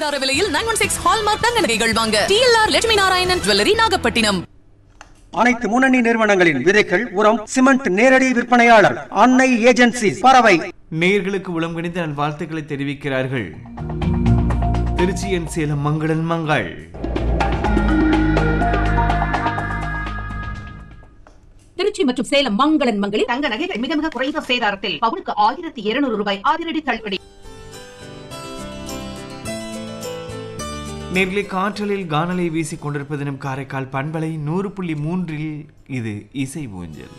சேதார விலையில் nine one six hallmark தங்க நகைகள் வாங்க டிஎல்ஆர் லட்சுமி நாராயணன் ஜுவல்லரி நாகப்பட்டினம் அனைத்து முன்னணி நிறுவனங்களின் விதைகள் உரம் சிமெண்ட் நேரடி விற்பனையாளர் அன்னை ஏஜென்சி பறவை நேயர்களுக்கு உளம் கணிந்த நல் வாழ்த்துக்களை தெரிவிக்கிறார்கள் திருச்சியன் சேலம் மங்களன் மங்கள் திருச்சி மற்றும் சேலம் மங்களன் மங்களில் தங்க நகைகள் மிக மிக குறைந்த சேதாரத்தில் பவுனுக்கு ஆயிரத்தி இருநூறு ரூபாய் அதிரடி தள்ளுபடி நேர்களை காற்றலில் கானலை வீசிக் கொண்டிருப்பது நம் காரைக்கால் பண்பலை நூறு புள்ளி மூன்றில் இது இசை ஊஞ்சல்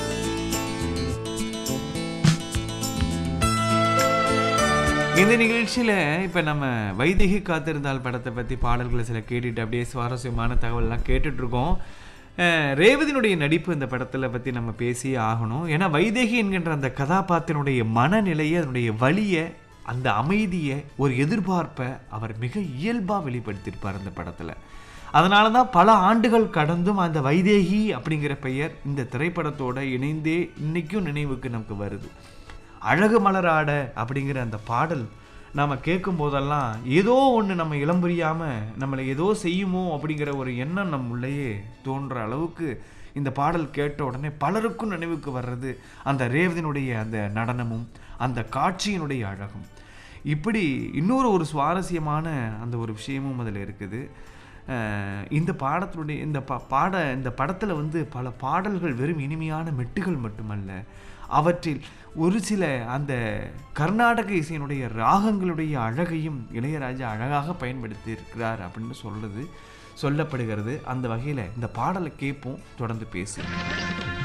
இந்த நிகழ்ச்சியில் இப்போ நம்ம வைதிகி காத்திருந்தால் படத்தை பற்றி பாடல்களை சில கேட்டுட்டு அப்படியே சுவாரஸ்யமான தகவல்லாம் கேட்டுட்ருக்கோம் ரேவதினுடைய நடிப்பு இந்த படத்தில் பற்றி நம்ம பேசியே ஆகணும் ஏன்னா வைதேகி என்கின்ற அந்த கதாபாத்திரனுடைய மனநிலையை அதனுடைய வலியை அந்த அமைதியை ஒரு எதிர்பார்ப்பை அவர் மிக இயல்பாக வெளிப்படுத்தியிருப்பார் அந்த படத்தில் அதனால தான் பல ஆண்டுகள் கடந்தும் அந்த வைதேகி அப்படிங்கிற பெயர் இந்த திரைப்படத்தோட இணைந்தே இன்னைக்கும் நினைவுக்கு நமக்கு வருது அழகு மலராட அப்படிங்கிற அந்த பாடல் நாம் கேட்கும் போதெல்லாம் ஏதோ ஒன்று நம்ம இளம் புரியாமல் நம்மளை ஏதோ செய்யுமோ அப்படிங்கிற ஒரு எண்ணம் நம் உள்ளேயே தோன்ற அளவுக்கு இந்த பாடல் கேட்ட உடனே பலருக்கும் நினைவுக்கு வர்றது அந்த ரேவதினுடைய அந்த நடனமும் அந்த காட்சியினுடைய அழகும் இப்படி இன்னொரு ஒரு சுவாரஸ்யமான அந்த ஒரு விஷயமும் அதில் இருக்குது அஹ் இந்த பாடத்தினுடைய இந்த பா பாட இந்த படத்தில் வந்து பல பாடல்கள் வெறும் இனிமையான மெட்டுகள் மட்டுமல்ல அவற்றில் ஒரு சில அந்த கர்நாடக இசையினுடைய ராகங்களுடைய அழகையும் இளையராஜா அழகாக பயன்படுத்தி இருக்கிறார் அப்படின்னு சொல்றது சொல்லப்படுகிறது அந்த வகையில் இந்த பாடலை கேட்போம் தொடர்ந்து பேசுவோம்